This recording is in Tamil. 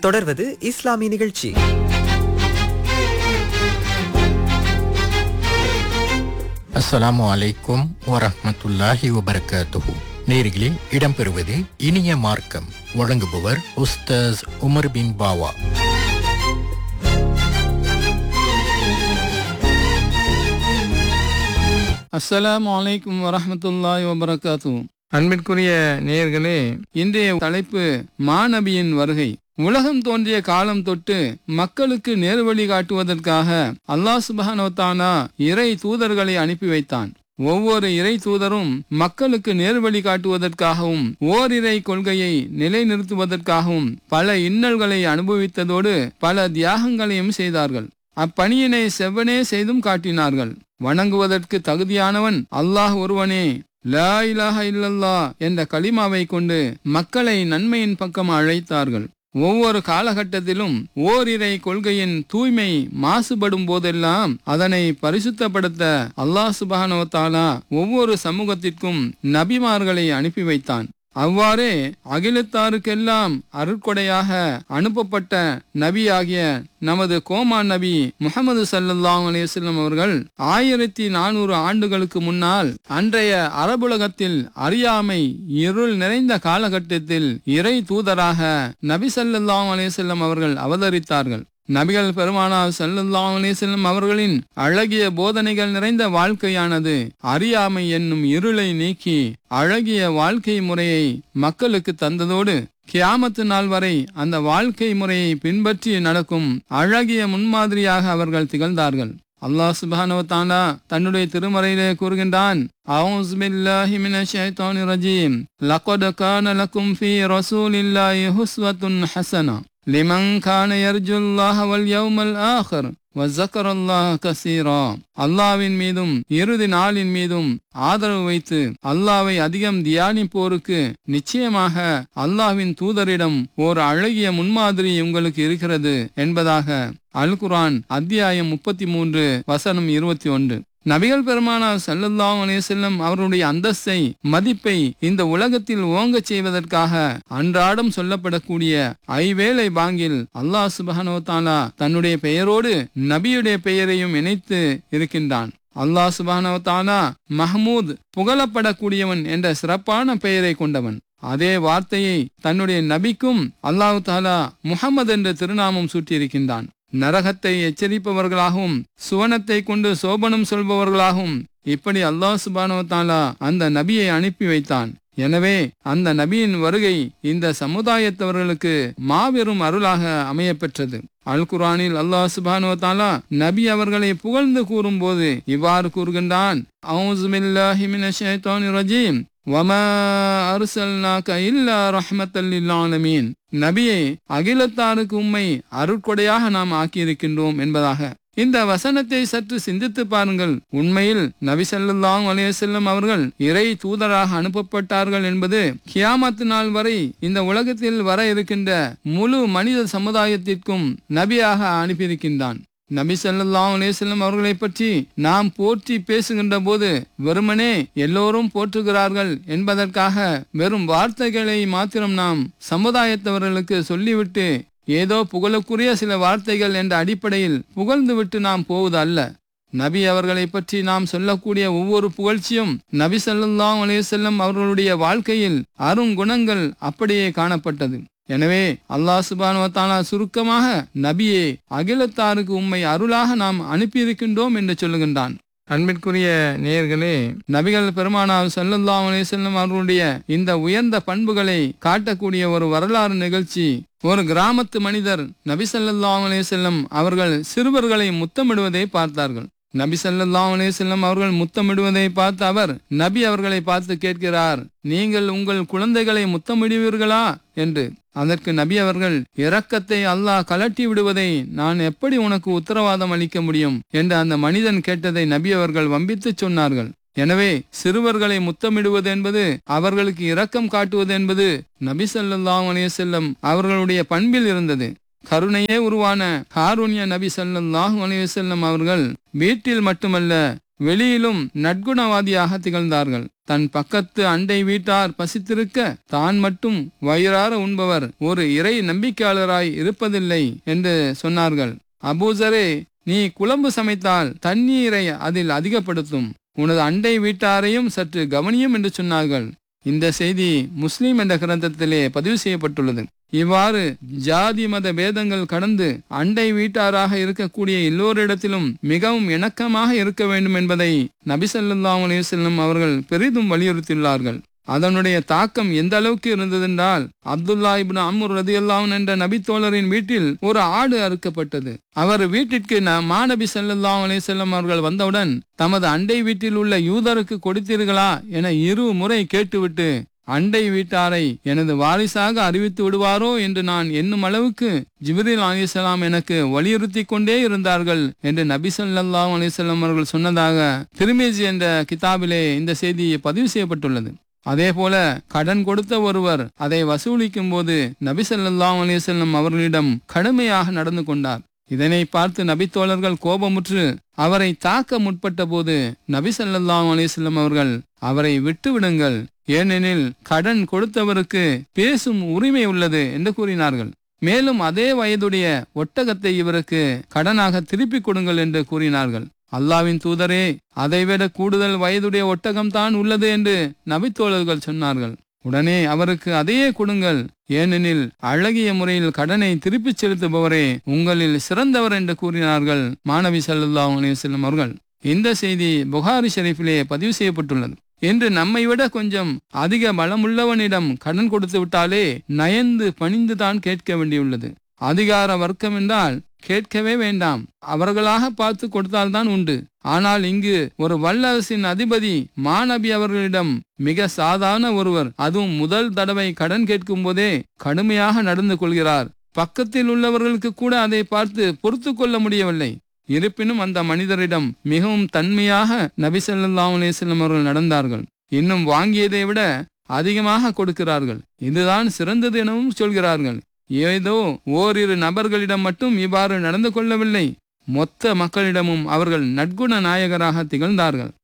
தொடர்வது இஸ்லாமிய நிகழ்ச்சி அஸ்ஸலாமு அலைக்கும் வரஹ்மத்துல்லாஹி வபரகாத்துஹு நேர்களே இடம்பெறுவது இனிய மார்க்கம் வழங்குபவர் உஸ்தாஸ் உமர் பின் பாவா அஸ்ஸலாமு அலைக்கும் வரஹ்மத்துல்லாஹி வபரகாத்து அன்பிற்குரிய நேயர்களே இன்றைய தலைப்பு மாநபியின் வருகை உலகம் தோன்றிய காலம் தொட்டு மக்களுக்கு நேர்வழி காட்டுவதற்காக அல்லாஹ் சுபஹானோத்தானா இறை தூதர்களை அனுப்பி வைத்தான் ஒவ்வொரு இறை தூதரும் மக்களுக்கு நேர்வழி காட்டுவதற்காகவும் ஓரிரை கொள்கையை நிலைநிறுத்துவதற்காகவும் பல இன்னல்களை அனுபவித்ததோடு பல தியாகங்களையும் செய்தார்கள் அப்பணியினை செவ்வனே செய்தும் காட்டினார்கள் வணங்குவதற்கு தகுதியானவன் அல்லாஹ் ஒருவனே லா இலாஹ இல்லல்லா என்ற கலிமாவை கொண்டு மக்களை நன்மையின் பக்கம் அழைத்தார்கள் ஒவ்வொரு காலகட்டத்திலும் ஓரிரை கொள்கையின் தூய்மை மாசுபடும் போதெல்லாம் அதனை பரிசுத்தப்படுத்த அல்லாஹ் சுபஹானோ தாலா ஒவ்வொரு சமூகத்திற்கும் நபிமார்களை அனுப்பி வைத்தான் அவ்வாறே அகிலத்தாருக்கெல்லாம் அருட்கொடையாக அனுப்பப்பட்ட நபியாகிய நமது கோமான் நபி முகமது சல்லல்லாஹ் அலையம் அவர்கள் ஆயிரத்தி நானூறு ஆண்டுகளுக்கு முன்னால் அன்றைய அரபுலகத்தில் அறியாமை இருள் நிறைந்த காலகட்டத்தில் இறை தூதராக நபி சல்லல்லாஹ் அலையம் அவர்கள் அவதரித்தார்கள் நபிகள் பெருமானார் சல்லல்லாஹ் அலையம் அவர்களின் அழகிய போதனைகள் நிறைந்த வாழ்க்கையானது அறியாமை என்னும் இருளை நீக்கி அழகிய வாழ்க்கை முறையை மக்களுக்கு தந்ததோடு கியாமத்து நாள் வரை அந்த வாழ்க்கை முறையை பின்பற்றி நடக்கும் அழகிய முன்மாதிரியாக அவர்கள் திகழ்ந்தார்கள் அல்லாஹ் சுபானவத்தாலா தன்னுடைய திருமறையிலே கூறுகின்றான் அவுஸ் பில்லாஹி மினஷ் ஷைத்தானிர் ரஜீம் லக்கட் கான லக்கும் ஃபீ ரசூலில்லாஹி ஹுஸ்வத்துன் ஹஸனா லிமன் கான யர்ஜுல்லாஹ வல் யௌமல் ஆஹிர் வஸக்கரல்லாஹ கஸீரா அல்லாவின் மீதும் இறுதி நாளின் மீதும் ஆதரவு வைத்து அல்லாவை அதிகம் தியானிப்போருக்கு நிச்சயமாக அல்லாவின் தூதரிடம் ஓர் அழகிய முன்மாதிரி உங்களுக்கு இருக்கிறது என்பதாக அல் குரான் அத்தியாயம் முப்பத்தி மூன்று வசனம் இருபத்தி ஒன்று நபிகள் பெருமானார் சல்லல்லாஹ் அலையம் அவருடைய அந்தஸ்தை மதிப்பை இந்த உலகத்தில் ஓங்கச் செய்வதற்காக அன்றாடம் சொல்லப்படக்கூடிய ஐவேளை பாங்கில் அல்லாஹ் சுபஹனோ தாலா தன்னுடைய பெயரோடு நபியுடைய பெயரையும் இணைத்து இருக்கின்றான் அல்லாஹ் சுபானோ தாலா மஹமூத் புகழப்படக்கூடியவன் என்ற சிறப்பான பெயரை கொண்டவன் அதே வார்த்தையை தன்னுடைய நபிக்கும் அல்லாஹு தாலா முகமது என்ற திருநாமம் சூட்டியிருக்கின்றான் நரகத்தை எச்சரிப்பவர்களாகவும் சுவனத்தை கொண்டு சோபனம் சொல்பவர்களாகவும் இப்படி அல்லாஹ் சுபானோ தாலா அந்த நபியை அனுப்பி வைத்தான் எனவே அந்த நபியின் வருகை இந்த சமுதாயத்தவர்களுக்கு மாபெரும் அருளாக அமையப்பெற்றது அல் குரானில் அல்லாஹ் சுபானோ தாலா நபி அவர்களை புகழ்ந்து கூறும்போது இவ்வாறு கூறுகின்றான் ரஜீம் வமா அருசல்னாக இல்லா ரஹ்மத்தல்லில் ஆலமீன் நபியை அகிலத்தாருக்கு உண்மை அருட்கொடையாக நாம் ஆக்கியிருக்கின்றோம் என்பதாக இந்த வசனத்தை சற்று சிந்தித்து பாருங்கள் உண்மையில் நபி சல்லாஹ் அலையம் அவர்கள் இறை தூதராக அனுப்பப்பட்டார்கள் என்பது கியாமத்து நாள் வரை இந்த உலகத்தில் வர இருக்கின்ற முழு மனித சமுதாயத்திற்கும் நபியாக அனுப்பியிருக்கின்றான் நபி சல்லாஹ் அலேஸ்லம் அவர்களை பற்றி நாம் போற்றி பேசுகின்ற போது வெறுமனே எல்லோரும் போற்றுகிறார்கள் என்பதற்காக வெறும் வார்த்தைகளை மாத்திரம் நாம் சமுதாயத்தவர்களுக்கு சொல்லிவிட்டு ஏதோ புகழுக்குரிய சில வார்த்தைகள் என்ற அடிப்படையில் புகழ்ந்துவிட்டு நாம் போவது அல்ல நபி அவர்களை பற்றி நாம் சொல்லக்கூடிய ஒவ்வொரு புகழ்ச்சியும் நபி சல்லாஹ் அலேசல்லம் அவர்களுடைய வாழ்க்கையில் அருங்குணங்கள் அப்படியே காணப்பட்டது எனவே அல்லாஹ் சுபானுவத்தாலா சுருக்கமாக நபியே அகிலத்தாருக்கு உண்மை அருளாக நாம் அனுப்பியிருக்கின்றோம் என்று சொல்லுகின்றான் அன்பிற்குரிய நேயர்களே நபிகள் பெருமானார் சல்லல்லாஹ் அலிசல்லம் அவர்களுடைய இந்த உயர்ந்த பண்புகளை காட்டக்கூடிய ஒரு வரலாறு நிகழ்ச்சி ஒரு கிராமத்து மனிதர் நபி சல்லாஹ் அலிசல்லம் அவர்கள் சிறுவர்களை முத்தமிடுவதை பார்த்தார்கள் நபி சல்லாஹ் அலிசல்லம் அவர்கள் முத்தமிடுவதை பார்த்து அவர் நபி அவர்களை பார்த்து கேட்கிறார் நீங்கள் உங்கள் குழந்தைகளை முத்தமிடுவீர்களா என்று அதற்கு நபி அவர்கள் இரக்கத்தை அல்லாஹ் கலட்டி விடுவதை நான் எப்படி உனக்கு உத்தரவாதம் அளிக்க முடியும் என்று அந்த மனிதன் கேட்டதை நபி அவர்கள் வம்பித்து சொன்னார்கள் எனவே சிறுவர்களை முத்தமிடுவது என்பது அவர்களுக்கு இரக்கம் காட்டுவது என்பது நபி சல்லாஹ் அலையம் அவர்களுடைய பண்பில் இருந்தது கருணையே உருவான காருண்ய நபி சல்லாஹூ அலைவசல்லம் அவர்கள் வீட்டில் மட்டுமல்ல வெளியிலும் நற்குணவாதியாக திகழ்ந்தார்கள் தன் பக்கத்து அண்டை வீட்டார் பசித்திருக்க தான் மட்டும் வயிறார உண்பவர் ஒரு இறை நம்பிக்கையாளராய் இருப்பதில்லை என்று சொன்னார்கள் அபூசரே நீ குழம்பு சமைத்தால் தண்ணீரை அதில் அதிகப்படுத்தும் உனது அண்டை வீட்டாரையும் சற்று கவனியும் என்று சொன்னார்கள் இந்த செய்தி முஸ்லிம் என்ற கிரந்தத்திலே பதிவு செய்யப்பட்டுள்ளது இவ்வாறு ஜாதி மத பேதங்கள் கடந்து அண்டை வீட்டாராக இருக்கக்கூடிய எல்லோரிடத்திலும் மிகவும் இணக்கமாக இருக்க வேண்டும் என்பதை நபிசல்லாஹ் அலையுசல்லம் அவர்கள் பெரிதும் வலியுறுத்தியுள்ளார்கள் அதனுடைய தாக்கம் எந்த அளவுக்கு இருந்ததென்றால் அப்துல்லா இப்னு அம்முர் ரதியல்லாஹன் என்ற நபித்தோழரின் வீட்டில் ஒரு ஆடு அறுக்கப்பட்டது அவர் வீட்டிற்கு ந- மாநபி ஸல்லல்லாஹு அலைஹி வஸல்லம் அவர்கள் வந்தவுடன் தமது அண்டை வீட்டில் உள்ள யூதருக்கு கொடுத்தீர்களா என இரு முறை கேட்டுவிட்டு அண்டை வீட்டாரை எனது வாரிசாக அறிவித்து விடுவாரோ என்று நான் எண்ணும் அளவுக்கு ஜிப்ரீல் அலிசலாம் எனக்கு வலியுறுத்தி கொண்டே இருந்தார்கள் என்று நபி ஸல்லல்லாஹு அலைஹி வஸல்லம் அவர்கள் சொன்னதாக திருமேஜி என்ற கிதாபிலே இந்த செய்தி பதிவு செய்யப்பட்டுள்ளது அதே போல கடன் கொடுத்த ஒருவர் அதை வசூலிக்கும் போது நபி ஸல்லல்லாஹு அலைஹி வஸல்லம் அவர்களிடம் கடுமையாக நடந்து கொண்டார் இதனை பார்த்து நபித்தோழர்கள் கோபமுற்று அவரை தாக்க முற்பட்ட போது நபி ஸல்லல்லாஹு அலைஹி வஸல்லம் அவர்கள் அவரை விட்டுவிடுங்கள் ஏனெனில் கடன் கொடுத்தவருக்கு பேசும் உரிமை உள்ளது என்று கூறினார்கள் மேலும் அதே வயதுடைய ஒட்டகத்தை இவருக்கு கடனாக திருப்பிக் கொடுங்கள் என்று கூறினார்கள் அல்லாவின் தூதரே அதைவிட கூடுதல் வயதுடைய ஒட்டகம் தான் உள்ளது என்று நபித்தோழர்கள் சொன்னார்கள் உடனே அவருக்கு அதையே கொடுங்கள் ஏனெனில் அழகிய முறையில் கடனை திருப்பிச் செலுத்துபவரே உங்களில் சிறந்தவர் என்று கூறினார்கள் மாணவி ஸல்லல்லாஹு அலைஹி வஸல்லம் அவர்கள் இந்த செய்தி புகாரி ஷெரீஃபிலே பதிவு செய்யப்பட்டுள்ளது என்று நம்மை விட கொஞ்சம் அதிக பலமுள்ளவனிடம் கடன் கொடுத்து விட்டாலே நயந்து பணிந்து தான் கேட்க வேண்டியுள்ளது அதிகார வர்க்கம் என்றால் கேட்கவே வேண்டாம் அவர்களாக பார்த்து கொடுத்தால்தான் உண்டு ஆனால் இங்கு ஒரு வல்லரசின் அதிபதி மாநபி அவர்களிடம் மிக சாதாரண ஒருவர் அதுவும் முதல் தடவை கடன் கேட்கும் போதே கடுமையாக நடந்து கொள்கிறார் பக்கத்தில் உள்ளவர்களுக்கு கூட அதை பார்த்து பொறுத்து கொள்ள முடியவில்லை இருப்பினும் அந்த மனிதரிடம் மிகவும் தன்மையாக நபி ஸல்லல்லாஹு அலைஹி வஸல்லம் அவர்கள் நடந்தார்கள் இன்னும் வாங்கியதை விட அதிகமாக கொடுக்கிறார்கள் இதுதான் சிறந்தது எனவும் சொல்கிறார்கள் ஏதோ ஓரிரு நபர்களிடம் மட்டும் இவ்வாறு நடந்து கொள்ளவில்லை மொத்த மக்களிடமும் அவர்கள் நற்குண நாயகராக திகழ்ந்தார்கள்